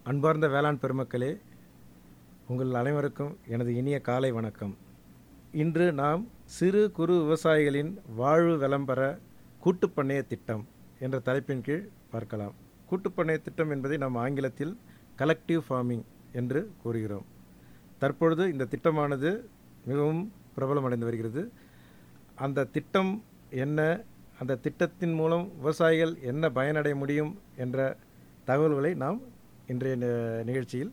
அன்பார்ந்த வேளாண் பெருமக்களே உங்கள் அனைவருக்கும் எனது இனிய காலை வணக்கம் இன்று நாம் சிறு குறு விவசாயிகளின் வாழ்வு வளம் பெற கூட்டுப்பண்ணைய திட்டம் என்ற தலைப்பின் கீழ் பார்க்கலாம் கூட்டுப்பண்ணைய திட்டம் என்பதை நாம் ஆங்கிலத்தில் கலெக்டிவ் ஃபார்மிங் என்று கூறுகிறோம் தற்பொழுது இந்த திட்டமானது மிகவும் பிரபலமடைந்து வருகிறது அந்த திட்டம் என்ன அந்த திட்டத்தின் மூலம் விவசாயிகள் என்ன பயனடைய முடியும் என்ற தகவல்களை நாம் இன்றைய நி- நிகழ்ச்சியில்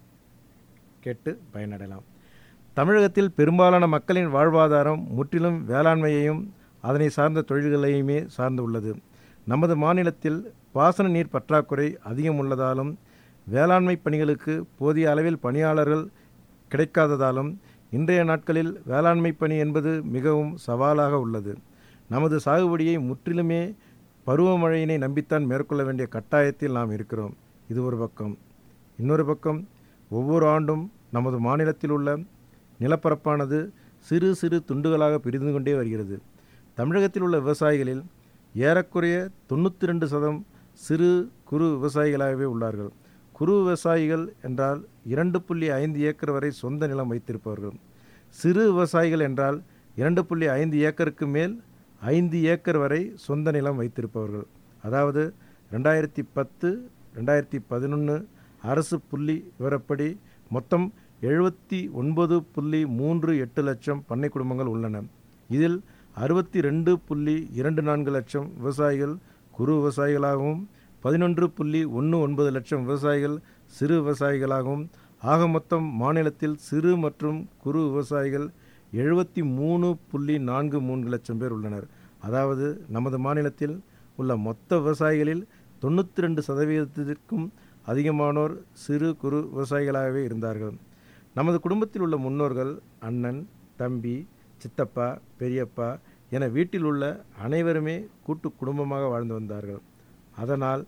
கேட்டு பயனடையலாம் தமிழகத்தில் பெரும்பாலான மக்களின் வாழ்வாதாரம் முற்றிலும் வேளாண்மையையும் அதனை சார்ந்த தொழில்களையுமே சார்ந்து உள்ளது நமது மாநிலத்தில் பாசன நீர் பற்றாக்குறை அதிகம் உள்ளதாலும் வேளாண்மை பணிகளுக்கு போதிய அளவில் பணியாளர்கள் கிடைக்காததாலும் இன்றைய நாட்களில் வேளாண்மை பணி என்பது மிகவும் சவாலாக உள்ளது நமது சாகுபடியை முற்றிலுமே பருவமழையினை நம்பித்தான் மேற்கொள்ள வேண்டிய கட்டாயத்தில் நாம் இருக்கிறோம் இது ஒரு பக்கம் இன்னொரு பக்கம் ஒவ்வொரு ஆண்டும் நமது மாநிலத்தில் உள்ள நிலப்பரப்பானது சிறு சிறு துண்டுகளாக பிரிந்து கொண்டே வருகிறது தமிழகத்தில் உள்ள விவசாயிகளில் ஏறக்குறைய தொண்ணூற்றி ரெண்டு சதம் சிறு குறு விவசாயிகளாகவே உள்ளார்கள் குறு விவசாயிகள் என்றால் இரண்டு புள்ளி ஐந்து ஏக்கர் வரை சொந்த நிலம் வைத்திருப்பவர்கள் சிறு விவசாயிகள் என்றால் இரண்டு புள்ளி ஐந்து ஏக்கருக்கு மேல் ஐந்து ஏக்கர் வரை சொந்த நிலம் வைத்திருப்பவர்கள் அதாவது ரெண்டாயிரத்தி பத்து ரெண்டாயிரத்தி பதினொன்று அரசு புள்ளி விவரப்படி மொத்தம் எழுபத்தி ஒன்பது புள்ளி மூன்று எட்டு லட்சம் பண்ணை குடும்பங்கள் உள்ளன இதில் அறுபத்தி ரெண்டு புள்ளி இரண்டு நான்கு லட்சம் விவசாயிகள் குறு விவசாயிகளாகவும் பதினொன்று புள்ளி ஒன்று ஒன்பது லட்சம் விவசாயிகள் சிறு விவசாயிகளாகவும் ஆக மொத்தம் மாநிலத்தில் சிறு மற்றும் குறு விவசாயிகள் எழுபத்தி மூணு புள்ளி நான்கு மூன்று லட்சம் பேர் உள்ளனர் அதாவது நமது மாநிலத்தில் உள்ள மொத்த விவசாயிகளில் தொண்ணூற்றி ரெண்டு சதவீதத்திற்கும் அதிகமானோர் சிறு குறு விவசாயிகளாகவே இருந்தார்கள் நமது குடும்பத்தில் உள்ள முன்னோர்கள் அண்ணன் தம்பி சித்தப்பா பெரியப்பா என வீட்டில் உள்ள அனைவருமே கூட்டு குடும்பமாக வாழ்ந்து வந்தார்கள் அதனால்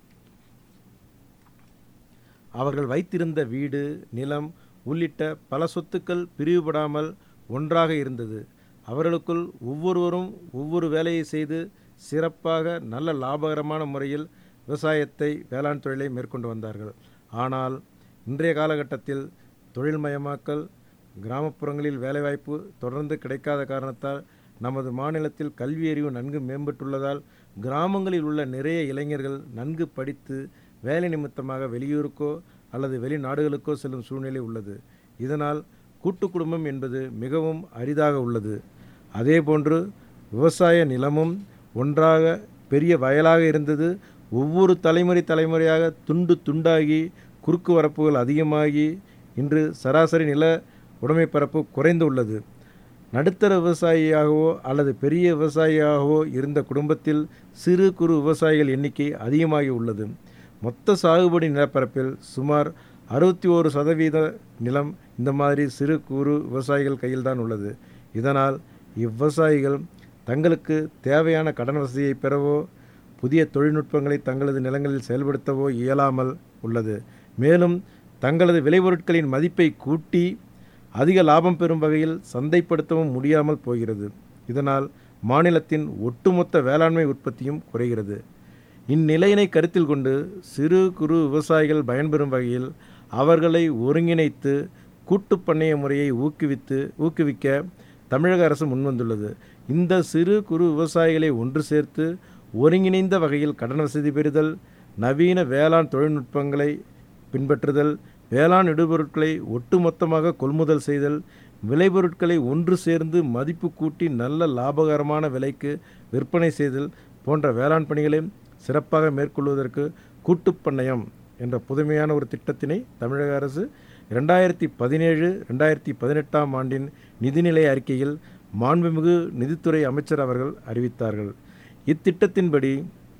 அவர்கள் வைத்திருந்த வீடு நிலம் உள்ளிட்ட பல சொத்துக்கள் பிரிவுபடாமல் ஒன்றாக இருந்தது அவர்களுக்குள் ஒவ்வொருவரும் ஒவ்வொரு வேலையை செய்து சிறப்பாக நல்ல லாபகரமான முறையில் விவசாயத்தை வேளாண் தொழிலை மேற்கொண்டு வந்தார்கள் ஆனால் இன்றைய காலகட்டத்தில் தொழில்மயமாக்கல் கிராமப்புறங்களில் வேலைவாய்ப்பு தொடர்ந்து கிடைக்காத காரணத்தால் நமது மாநிலத்தில் கல்வி அறிவு நன்கு மேம்பட்டுள்ளதால் கிராமங்களில் உள்ள நிறைய இளைஞர்கள் நன்கு படித்து வேலை நிமித்தமாக வெளியூருக்கோ அல்லது வெளிநாடுகளுக்கோ செல்லும் சூழ்நிலை உள்ளது இதனால் கூட்டு குடும்பம் என்பது மிகவும் அரிதாக உள்ளது அதேபோன்று விவசாய நிலமும் ஒன்றாக பெரிய வயலாக இருந்தது ஒவ்வொரு தலைமுறை தலைமுறையாக துண்டு துண்டாகி குறுக்கு வரப்புகள் அதிகமாகி இன்று சராசரி நில உடைமைப்பரப்பு குறைந்து உள்ளது நடுத்தர விவசாயியாகவோ அல்லது பெரிய விவசாயியாகவோ இருந்த குடும்பத்தில் சிறு குறு விவசாயிகள் எண்ணிக்கை அதிகமாகி உள்ளது மொத்த சாகுபடி நிலப்பரப்பில் சுமார் அறுபத்தி ஓரு சதவீத நிலம் இந்த மாதிரி சிறு குறு விவசாயிகள் கையில்தான் உள்ளது இதனால் இவ்விவசாயிகள் தங்களுக்கு தேவையான கடன் வசதியை பெறவோ புதிய தொழில்நுட்பங்களை தங்களது நிலங்களில் செயல்படுத்தவோ இயலாமல் உள்ளது மேலும் தங்களது விளைபொருட்களின் மதிப்பை கூட்டி அதிக லாபம் பெறும் வகையில் சந்தைப்படுத்தவும் முடியாமல் போகிறது இதனால் மாநிலத்தின் ஒட்டுமொத்த வேளாண்மை உற்பத்தியும் குறைகிறது இந்நிலையினை கருத்தில் கொண்டு சிறு குறு விவசாயிகள் பயன்பெறும் வகையில் அவர்களை ஒருங்கிணைத்து கூட்டுப் பண்ணைய முறையை ஊக்குவித்து ஊக்குவிக்க தமிழக அரசு முன்வந்துள்ளது இந்த சிறு குறு விவசாயிகளை ஒன்று சேர்த்து ஒருங்கிணைந்த வகையில் கடன் வசதி பெறுதல் நவீன வேளாண் தொழில்நுட்பங்களை பின்பற்றுதல் வேளாண் இடுபொருட்களை ஒட்டுமொத்தமாக கொள்முதல் செய்தல் விளைபொருட்களை ஒன்று சேர்ந்து மதிப்பு கூட்டி நல்ல லாபகரமான விலைக்கு விற்பனை செய்தல் போன்ற வேளாண் பணிகளை சிறப்பாக மேற்கொள்வதற்கு கூட்டுப் பண்ணையம் என்ற புதுமையான ஒரு திட்டத்தினை தமிழக அரசு ரெண்டாயிரத்தி பதினேழு ரெண்டாயிரத்தி பதினெட்டாம் ஆண்டின் நிதிநிலை அறிக்கையில் மாண்புமிகு நிதித்துறை அமைச்சர் அவர்கள் அறிவித்தார்கள் இத்திட்டத்தின்படி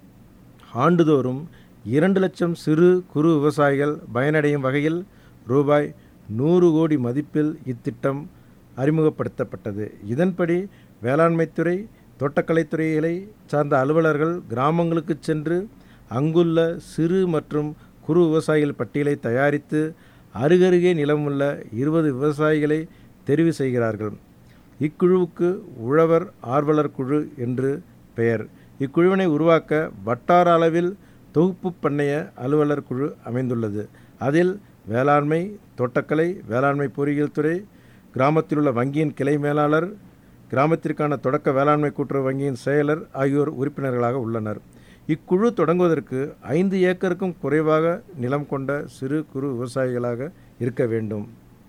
ஆண்டுதோறும் இரண்டு லட்சம் சிறு குறு விவசாயிகள் பயனடையும் வகையில் ரூபாய் நூறு கோடி மதிப்பில் இத்திட்டம் அறிமுகப்படுத்தப்பட்டது இதன்படி வேளாண்மைத்துறை தோட்டக்கலைத்துறைகளை சார்ந்த அலுவலர்கள் கிராமங்களுக்கு சென்று அங்குள்ள சிறு மற்றும் குறு விவசாயிகள் பட்டியலை தயாரித்து அருகருகே நிலமுள்ள இருபது விவசாயிகளை தெரிவு செய்கிறார்கள் இக்குழுவுக்கு உழவர் ஆர்வலர் குழு என்று பெயர் இக்குழுவினை உருவாக்க வட்டார அளவில் தொகுப்பு பண்ணைய அலுவலர் குழு அமைந்துள்ளது அதில் வேளாண்மை தோட்டக்கலை வேளாண்மை பொறியியல் துறை கிராமத்தில் உள்ள வங்கியின் கிளை மேலாளர் கிராமத்திற்கான தொடக்க வேளாண்மை கூட்டுறவு வங்கியின் செயலர் ஆகியோர் உறுப்பினர்களாக உள்ளனர் இக்குழு தொடங்குவதற்கு ஐந்து ஏக்கருக்கும் குறைவாக நிலம் கொண்ட சிறு குறு விவசாயிகளாக இருக்க வேண்டும்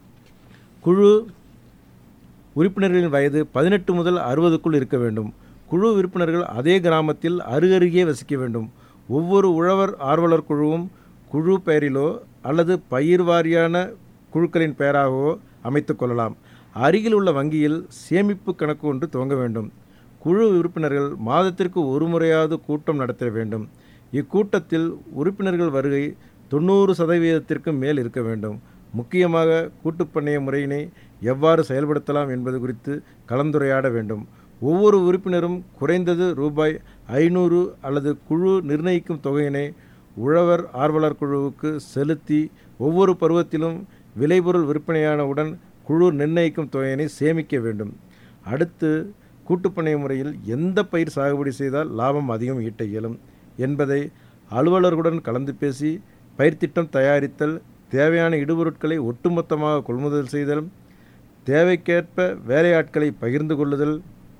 குழு உறுப்பினர்களின் வயது பதினெட்டு முதல் அறுபதுக்குள் இருக்க வேண்டும் குழு உறுப்பினர்கள் அதே கிராமத்தில் அருகருகே வசிக்க வேண்டும் ஒவ்வொரு உழவர் ஆர்வலர் குழுவும் குழு பெயரிலோ அல்லது பயிர் வாரியான குழுக்களின் பெயராகவோ அமைத்து கொள்ளலாம் அருகில் உள்ள வங்கியில் சேமிப்பு கணக்கு ஒன்று துவங்க வேண்டும் குழு உறுப்பினர்கள் மாதத்திற்கு ஒரு முறையாவது கூட்டம் நடத்த வேண்டும் இக்கூட்டத்தில் உறுப்பினர்கள் வருகை தொண்ணூறு சதவீதத்திற்கு மேல் இருக்க வேண்டும் முக்கியமாக கூட்டுப்பண்ணைய முறையினை எவ்வாறு செயல்படுத்தலாம் என்பது குறித்து கலந்துரையாட வேண்டும் ஒவ்வொரு உறுப்பினரும் குறைந்தது ரூபாய் ஐநூறு அல்லது குழு நிர்ணயிக்கும் தொகையினை உழவர் ஆர்வலர் குழுவுக்கு செலுத்தி ஒவ்வொரு பருவத்திலும் விளைபொருள் விற்பனையானவுடன் குழு நிர்ணயிக்கும் தொகையினை சேமிக்க வேண்டும் அடுத்து கூட்டுப்பண்ணை முறையில் எந்த பயிர் சாகுபடி செய்தால் லாபம் அதிகம் ஈட்ட இயலும் என்பதை அலுவலர்களுடன் கலந்து பேசி பயிர் திட்டம் தயாரித்தல் தேவையான இடுபொருட்களை ஒட்டுமொத்தமாக கொள்முதல் செய்தல் தேவைக்கேற்ப வேலையாட்களை பகிர்ந்து கொள்ளுதல்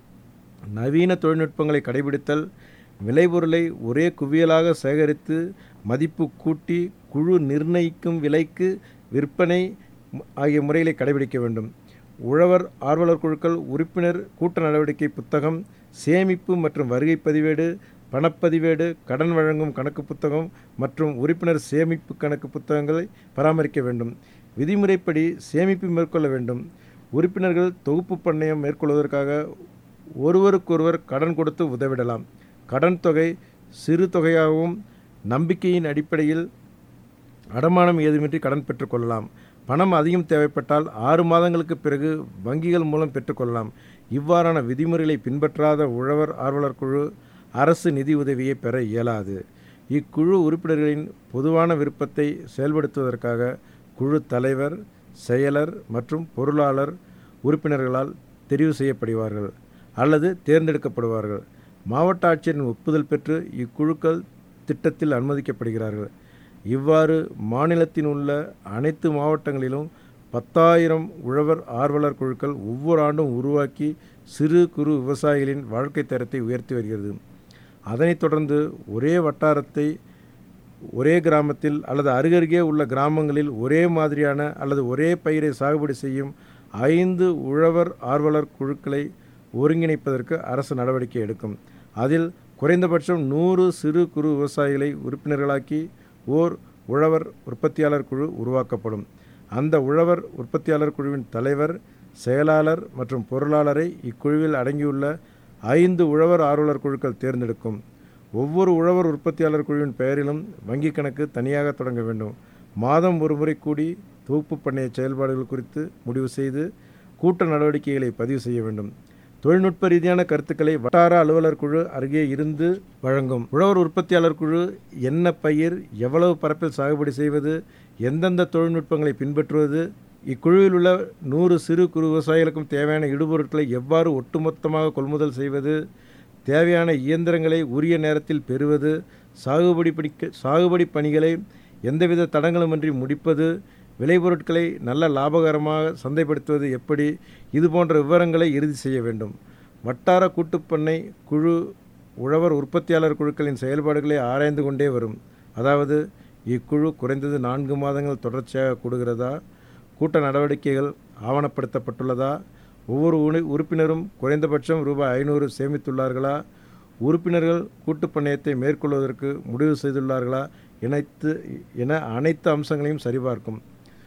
நவீன தொழில்நுட்பங்களை கடைபிடித்தல் விளைபொருளை ஒரே குவியலாக சேகரித்து மதிப்பு கூட்டி குழு நிர்ணயிக்கும் விலைக்கு விற்பனை ஆகிய முறைகளை கடைபிடிக்க வேண்டும் உழவர் ஆர்வலர் குழுக்கள் உறுப்பினர் கூட்ட நடவடிக்கை புத்தகம் சேமிப்பு மற்றும் வருகை பதிவேடு பணப்பதிவேடு கடன் வழங்கும் கணக்கு புத்தகம் மற்றும் உறுப்பினர் சேமிப்பு கணக்கு புத்தகங்களை பராமரிக்க வேண்டும் விதிமுறைப்படி சேமிப்பு மேற்கொள்ள வேண்டும் உறுப்பினர்கள் தொகுப்பு பண்ணையம் மேற்கொள்வதற்காக ஒருவருக்கொருவர் கடன் கொடுத்து உதவிடலாம் கடன் தொகை சிறு தொகையாகவும் நம்பிக்கையின் அடிப்படையில் அடமானம் ஏதுமின்றி கடன் பெற்றுக்கொள்ளலாம் பணம் அதிகம் தேவைப்பட்டால் ஆறு மாதங்களுக்கு பிறகு வங்கிகள் மூலம் பெற்றுக்கொள்ளலாம் இவ்வாறான விதிமுறைகளை பின்பற்றாத உழவர் ஆர்வலர் குழு அரசு நிதி உதவியை பெற இயலாது இக்குழு உறுப்பினர்களின் பொதுவான விருப்பத்தை செயல்படுத்துவதற்காக குழு தலைவர் செயலர் மற்றும் பொருளாளர் உறுப்பினர்களால் தெரிவு செய்யப்படுவார்கள் அல்லது தேர்ந்தெடுக்கப்படுவார்கள் மாவட்ட ஆட்சியரின் ஒப்புதல் பெற்று இக்குழுக்கள் திட்டத்தில் அனுமதிக்கப்படுகிறார்கள் இவ்வாறு மாநிலத்தின் உள்ள அனைத்து மாவட்டங்களிலும் பத்தாயிரம் உழவர் ஆர்வலர் குழுக்கள் ஒவ்வொரு ஆண்டும் உருவாக்கி சிறு குறு விவசாயிகளின் வாழ்க்கை தரத்தை உயர்த்தி வருகிறது அதனைத் தொடர்ந்து ஒரே வட்டாரத்தை ஒரே கிராமத்தில் அல்லது அருகருகே உள்ள கிராமங்களில் ஒரே மாதிரியான அல்லது ஒரே பயிரை சாகுபடி செய்யும் ஐந்து உழவர் ஆர்வலர் குழுக்களை ஒருங்கிணைப்பதற்கு அரசு நடவடிக்கை எடுக்கும் அதில் குறைந்தபட்சம் நூறு சிறு குறு விவசாயிகளை உறுப்பினர்களாக்கி ஓர் உழவர் உற்பத்தியாளர் குழு உருவாக்கப்படும் அந்த உழவர் உற்பத்தியாளர் குழுவின் தலைவர் செயலாளர் மற்றும் பொருளாளரை இக்குழுவில் அடங்கியுள்ள ஐந்து உழவர் ஆர்வலர் குழுக்கள் தேர்ந்தெடுக்கும் ஒவ்வொரு உழவர் உற்பத்தியாளர் குழுவின் பெயரிலும் வங்கி கணக்கு தனியாக தொடங்க வேண்டும் மாதம் ஒரு முறை கூடி தொகுப்பு பண்ணைய செயல்பாடுகள் குறித்து முடிவு செய்து கூட்ட நடவடிக்கைகளை பதிவு செய்ய வேண்டும் தொழில்நுட்ப ரீதியான கருத்துக்களை வட்டார அலுவலர் குழு அருகே இருந்து வழங்கும் உழவர் உற்பத்தியாளர் குழு என்ன பயிர் எவ்வளவு பரப்பில் சாகுபடி செய்வது எந்தெந்த தொழில்நுட்பங்களை பின்பற்றுவது இக்குழுவில் உள்ள நூறு சிறு குறு விவசாயிகளுக்கும் தேவையான இடுபொருட்களை எவ்வாறு ஒட்டுமொத்தமாக கொள்முதல் செய்வது தேவையான இயந்திரங்களை உரிய நேரத்தில் பெறுவது சாகுபடி படிக்க சாகுபடி பணிகளை எந்தவித தடங்களுமின்றி முடிப்பது விளைபொருட்களை நல்ல லாபகரமாக சந்தைப்படுத்துவது எப்படி இது போன்ற விவரங்களை இறுதி செய்ய வேண்டும் வட்டார கூட்டுப்பண்ணை குழு உழவர் உற்பத்தியாளர் குழுக்களின் செயல்பாடுகளை ஆராய்ந்து கொண்டே வரும் அதாவது இக்குழு குறைந்தது நான்கு மாதங்கள் தொடர்ச்சியாக கூடுகிறதா கூட்ட நடவடிக்கைகள் ஆவணப்படுத்தப்பட்டுள்ளதா ஒவ்வொரு உணி உறுப்பினரும் குறைந்தபட்சம் ரூபாய் ஐநூறு சேமித்துள்ளார்களா உறுப்பினர்கள் கூட்டுப்பண்ணயத்தை மேற்கொள்வதற்கு முடிவு செய்துள்ளார்களா இணைத்து என அனைத்து அம்சங்களையும் சரிபார்க்கும்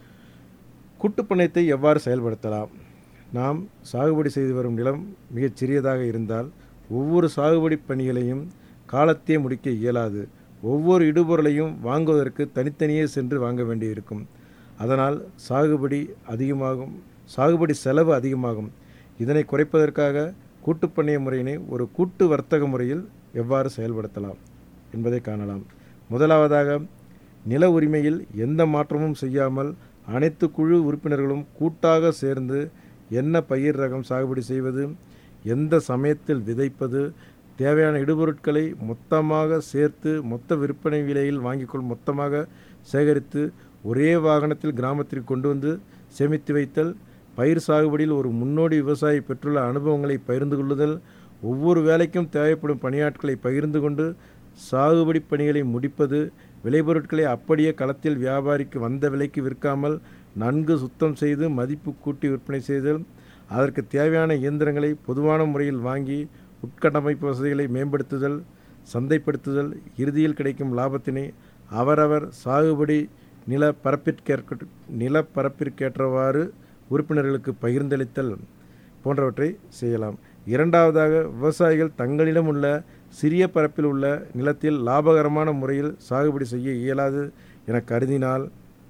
கூட்டுப்பண்ணயத்தை எவ்வாறு செயல்படுத்தலாம் நாம் சாகுபடி செய்து வரும் நிலம் மிகச் சிறியதாக இருந்தால் ஒவ்வொரு சாகுபடி பணிகளையும் காலத்தே முடிக்க இயலாது ஒவ்வொரு இடுபொருளையும் வாங்குவதற்கு தனித்தனியே சென்று வாங்க வேண்டியிருக்கும் அதனால் சாகுபடி அதிகமாகும் சாகுபடி செலவு அதிகமாகும் இதனை குறைப்பதற்காக கூட்டுப்பண்ணைய முறையினை ஒரு கூட்டு வர்த்தக முறையில் எவ்வாறு செயல்படுத்தலாம் என்பதை காணலாம் முதலாவதாக நில உரிமையில் எந்த மாற்றமும் செய்யாமல் அனைத்து குழு உறுப்பினர்களும் கூட்டாக சேர்ந்து என்ன பயிர் ரகம் சாகுபடி செய்வது எந்த சமயத்தில் விதைப்பது தேவையான இடுபொருட்களை மொத்தமாக சேர்த்து மொத்த விற்பனை விலையில் வாங்கிக்கொள் மொத்தமாக சேகரித்து ஒரே வாகனத்தில் கிராமத்திற்கு கொண்டு வந்து சேமித்து வைத்தல் பயிர் சாகுபடியில் ஒரு முன்னோடி விவசாயி பெற்றுள்ள அனுபவங்களை பகிர்ந்து கொள்ளுதல் ஒவ்வொரு வேலைக்கும் தேவைப்படும் பணியாட்களை பகிர்ந்து கொண்டு சாகுபடி பணிகளை முடிப்பது விளைபொருட்களை அப்படியே களத்தில் வியாபாரிக்கு வந்த விலைக்கு விற்காமல் நன்கு சுத்தம் செய்து மதிப்பு கூட்டி விற்பனை செய்தல் அதற்கு தேவையான இயந்திரங்களை பொதுவான முறையில் வாங்கி உட்கட்டமைப்பு வசதிகளை மேம்படுத்துதல் சந்தைப்படுத்துதல் இறுதியில் கிடைக்கும் லாபத்தினை அவரவர் சாகுபடி நில பரப்பிற்கேற்க நிலப்பரப்பிற்கேற்றவாறு உறுப்பினர்களுக்கு பகிர்ந்தளித்தல் போன்றவற்றை செய்யலாம் இரண்டாவதாக விவசாயிகள் தங்களிடம் உள்ள சிறிய பரப்பில் உள்ள நிலத்தில் லாபகரமான முறையில் சாகுபடி செய்ய இயலாது என கருதினால்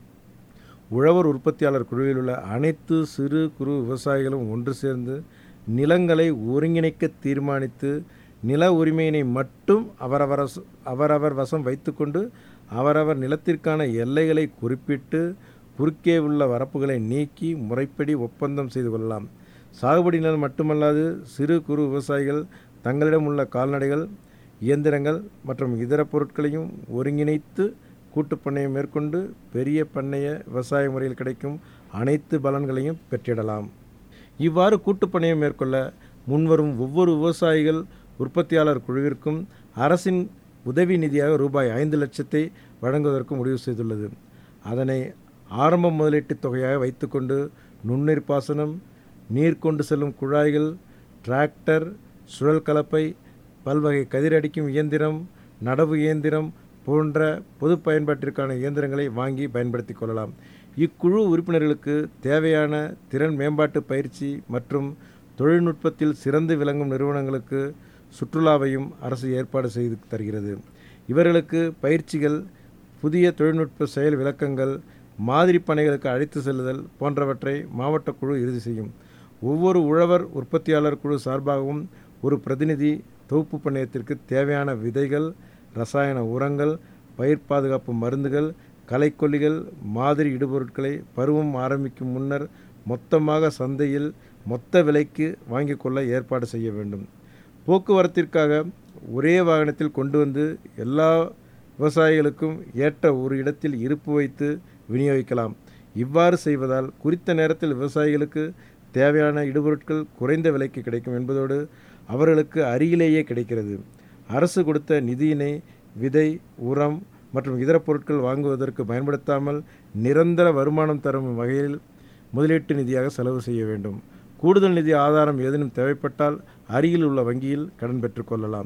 உழவர் உற்பத்தியாளர் குழுவில் உள்ள அனைத்து சிறு குறு விவசாயிகளும் ஒன்று சேர்ந்து நிலங்களை ஒருங்கிணைக்க தீர்மானித்து நில உரிமையினை மட்டும் அவரவர் அவரவர் வசம் வைத்துக்கொண்டு அவரவர் நிலத்திற்கான எல்லைகளை குறிப்பிட்டு குறுக்கே உள்ள வரப்புகளை நீக்கி முறைப்படி ஒப்பந்தம் செய்து கொள்ளலாம் சாகுபடி நிலம் மட்டுமல்லாது சிறு குறு விவசாயிகள் தங்களிடம் உள்ள கால்நடைகள் இயந்திரங்கள் மற்றும் இதர பொருட்களையும் ஒருங்கிணைத்து கூட்டுப் பண்ணையம் மேற்கொண்டு பெரிய பண்ணைய விவசாய முறையில் கிடைக்கும் அனைத்து பலன்களையும் பெற்றிடலாம் இவ்வாறு கூட்டுப் பண்ணையம் மேற்கொள்ள முன்வரும் ஒவ்வொரு விவசாயிகள் உற்பத்தியாளர் குழுவிற்கும் அரசின் உதவி நிதியாக ரூபாய் ஐந்து லட்சத்தை வழங்குவதற்கு முடிவு செய்துள்ளது அதனை ஆரம்ப முதலீட்டுத் தொகையாக வைத்துக்கொண்டு நுண்ணீர் பாசனம் நீர் கொண்டு செல்லும் குழாய்கள் டிராக்டர் சுழல் கலப்பை பல்வகை கதிரடிக்கும் இயந்திரம் நடவு இயந்திரம் போன்ற பொது பயன்பாட்டிற்கான இயந்திரங்களை வாங்கி பயன்படுத்தி கொள்ளலாம் இக்குழு உறுப்பினர்களுக்கு தேவையான திறன் மேம்பாட்டு பயிற்சி மற்றும் தொழில்நுட்பத்தில் சிறந்து விளங்கும் நிறுவனங்களுக்கு சுற்றுலாவையும் அரசு ஏற்பாடு செய்து தருகிறது இவர்களுக்கு பயிற்சிகள் புதிய தொழில்நுட்ப செயல் விளக்கங்கள் மாதிரி பணிகளுக்கு அழைத்து செல்லுதல் போன்றவற்றை மாவட்ட குழு இறுதி செய்யும் ஒவ்வொரு உழவர் உற்பத்தியாளர் குழு சார்பாகவும் ஒரு பிரதிநிதி தொகுப்பு பண்ணையத்திற்கு தேவையான விதைகள் ரசாயன உரங்கள் பயிர் பாதுகாப்பு மருந்துகள் களைக்கொல்லிகள் மாதிரி இடுபொருட்களை பருவம் ஆரம்பிக்கும் முன்னர் மொத்தமாக சந்தையில் மொத்த விலைக்கு வாங்கிக் கொள்ள ஏற்பாடு செய்ய வேண்டும் போக்குவரத்திற்காக ஒரே வாகனத்தில் கொண்டு வந்து எல்லா விவசாயிகளுக்கும் ஏற்ற ஒரு இடத்தில் இருப்பு வைத்து விநியோகிக்கலாம் இவ்வாறு செய்வதால் குறித்த நேரத்தில் விவசாயிகளுக்கு தேவையான இடுபொருட்கள் குறைந்த விலைக்கு கிடைக்கும் என்பதோடு அவர்களுக்கு அருகிலேயே கிடைக்கிறது அரசு கொடுத்த நிதியினை விதை உரம் மற்றும் இதர பொருட்கள் வாங்குவதற்கு பயன்படுத்தாமல் நிரந்தர வருமானம் தரும் வகையில் முதலீட்டு நிதியாக செலவு செய்ய வேண்டும் கூடுதல் நிதி ஆதாரம் ஏதேனும் தேவைப்பட்டால் அருகில் உள்ள வங்கியில் கடன் பெற்றுக்கொள்ளலாம்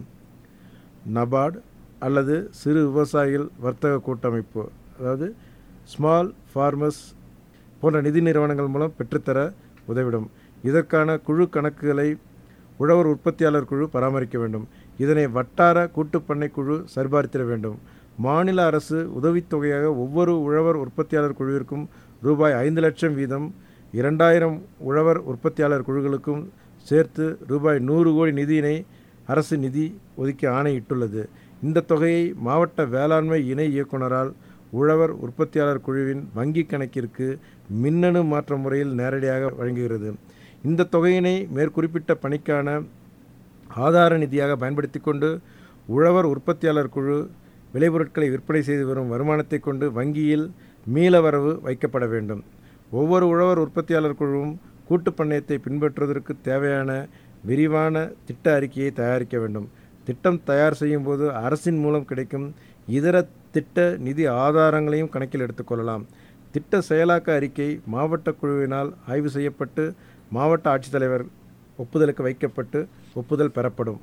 நபார்டு அல்லது சிறு விவசாயிகள் வர்த்தக கூட்டமைப்பு அதாவது ஸ்மால் ஃபார்மர்ஸ் போன்ற நிதி நிறுவனங்கள் மூலம் பெற்றுத்தர உதவிடும் இதற்கான குழு கணக்குகளை உழவர் உற்பத்தியாளர் குழு பராமரிக்க வேண்டும் இதனை வட்டார கூட்டுப்பண்ணை குழு சரிபார்த்திட வேண்டும் மாநில அரசு உதவித்தொகையாக ஒவ்வொரு உழவர் உற்பத்தியாளர் குழுவிற்கும் ரூபாய் ஐந்து லட்சம் வீதம் இரண்டாயிரம் உழவர் உற்பத்தியாளர் குழுக்களுக்கும் சேர்த்து ரூபாய் நூறு கோடி நிதியினை அரசு நிதி ஒதுக்கி ஆணையிட்டுள்ளது இந்த தொகையை மாவட்ட வேளாண்மை இணை இயக்குனரால் உழவர் உற்பத்தியாளர் குழுவின் வங்கி கணக்கிற்கு மின்னணு மாற்ற முறையில் நேரடியாக வழங்குகிறது இந்த தொகையினை மேற்குறிப்பிட்ட பணிக்கான ஆதார நிதியாக பயன்படுத்தி கொண்டு உழவர் உற்பத்தியாளர் குழு விளைபொருட்களை விற்பனை செய்து வரும் வருமானத்தை கொண்டு வங்கியில் மீளவரவு வைக்கப்பட வேண்டும் ஒவ்வொரு உழவர் உற்பத்தியாளர் குழுவும் கூட்டுப் பண்ணையத்தை பின்பற்றுவதற்கு தேவையான விரிவான திட்ட அறிக்கையை தயாரிக்க வேண்டும் திட்டம் தயார் செய்யும் போது அரசின் மூலம் கிடைக்கும் இதர திட்ட நிதி ஆதாரங்களையும் கணக்கில் எடுத்துக்கொள்ளலாம் திட்ட செயலாக்க அறிக்கை மாவட்ட குழுவினால் ஆய்வு செய்யப்பட்டு மாவட்ட ஆட்சித்தலைவர் ஒப்புதலுக்கு வைக்கப்பட்டு ஒப்புதல் பெறப்படும்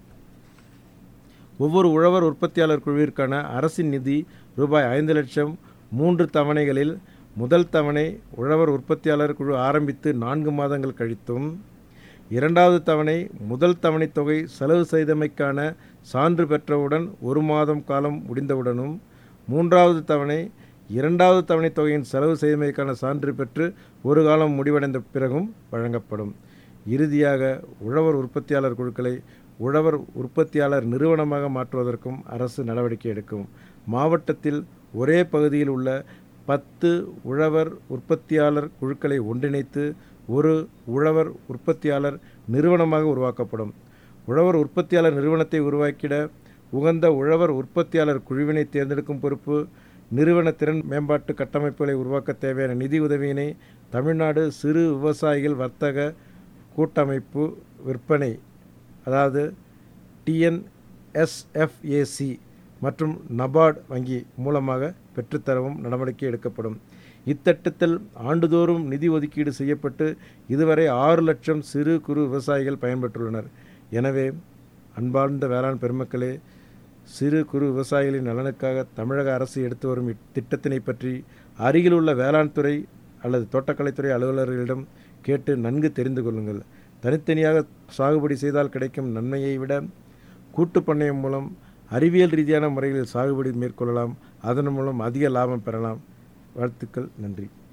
ஒவ்வொரு உழவர் உற்பத்தியாளர் குழுவிற்கான அரசின் நிதி ரூபாய் ஐந்து லட்சம் மூன்று தவணைகளில் முதல் தவணை உழவர் உற்பத்தியாளர் குழு ஆரம்பித்து நான்கு மாதங்கள் கழித்தும் இரண்டாவது தவணை முதல் தவணை தொகை செலவு செய்தமைக்கான சான்று பெற்றவுடன் ஒரு மாதம் காலம் முடிந்தவுடனும் மூன்றாவது தவணை இரண்டாவது தவணை தொகையின் செலவு செய்தமைக்கான சான்று பெற்று ஒரு காலம் முடிவடைந்த பிறகும் வழங்கப்படும் இறுதியாக உழவர் உற்பத்தியாளர் குழுக்களை உழவர் உற்பத்தியாளர் நிறுவனமாக மாற்றுவதற்கும் அரசு நடவடிக்கை எடுக்கும் மாவட்டத்தில் ஒரே பகுதியில் உள்ள பத்து உழவர் உற்பத்தியாளர் குழுக்களை ஒன்றிணைத்து ஒரு உழவர் உற்பத்தியாளர் நிறுவனமாக உருவாக்கப்படும் உழவர் உற்பத்தியாளர் நிறுவனத்தை உருவாக்கிட உகந்த உழவர் உற்பத்தியாளர் குழுவினை தேர்ந்தெடுக்கும் பொறுப்பு நிறுவன திறன் மேம்பாட்டு கட்டமைப்புகளை உருவாக்க தேவையான நிதி உதவியினை தமிழ்நாடு சிறு விவசாயிகள் வர்த்தக கூட்டமைப்பு விற்பனை அதாவது டிஎன்எஸ்எஃப்ஏசி மற்றும் நபார்டு வங்கி மூலமாக பெற்றுத்தரவும் நடவடிக்கை எடுக்கப்படும் இத்திட்டத்தில் ஆண்டுதோறும் நிதி ஒதுக்கீடு செய்யப்பட்டு இதுவரை ஆறு லட்சம் சிறு குறு விவசாயிகள் பயன்பெற்றுள்ளனர் எனவே அன்பார்ந்த வேளாண் பெருமக்களே சிறு குறு விவசாயிகளின் நலனுக்காக தமிழக அரசு எடுத்து வரும் இத்திட்டத்தினை பற்றி அருகில் உள்ள வேளாண் துறை அல்லது தோட்டக்கலைத்துறை அலுவலர்களிடம் கேட்டு நன்கு தெரிந்து கொள்ளுங்கள் தனித்தனியாக சாகுபடி செய்தால் கிடைக்கும் நன்மையை விட கூட்டுப் பண்ணையம் மூலம் அறிவியல் ரீதியான முறைகளில் சாகுபடி மேற்கொள்ளலாம் அதன் மூலம் அதிக லாபம் பெறலாம் வாழ்த்துக்கள் நன்றி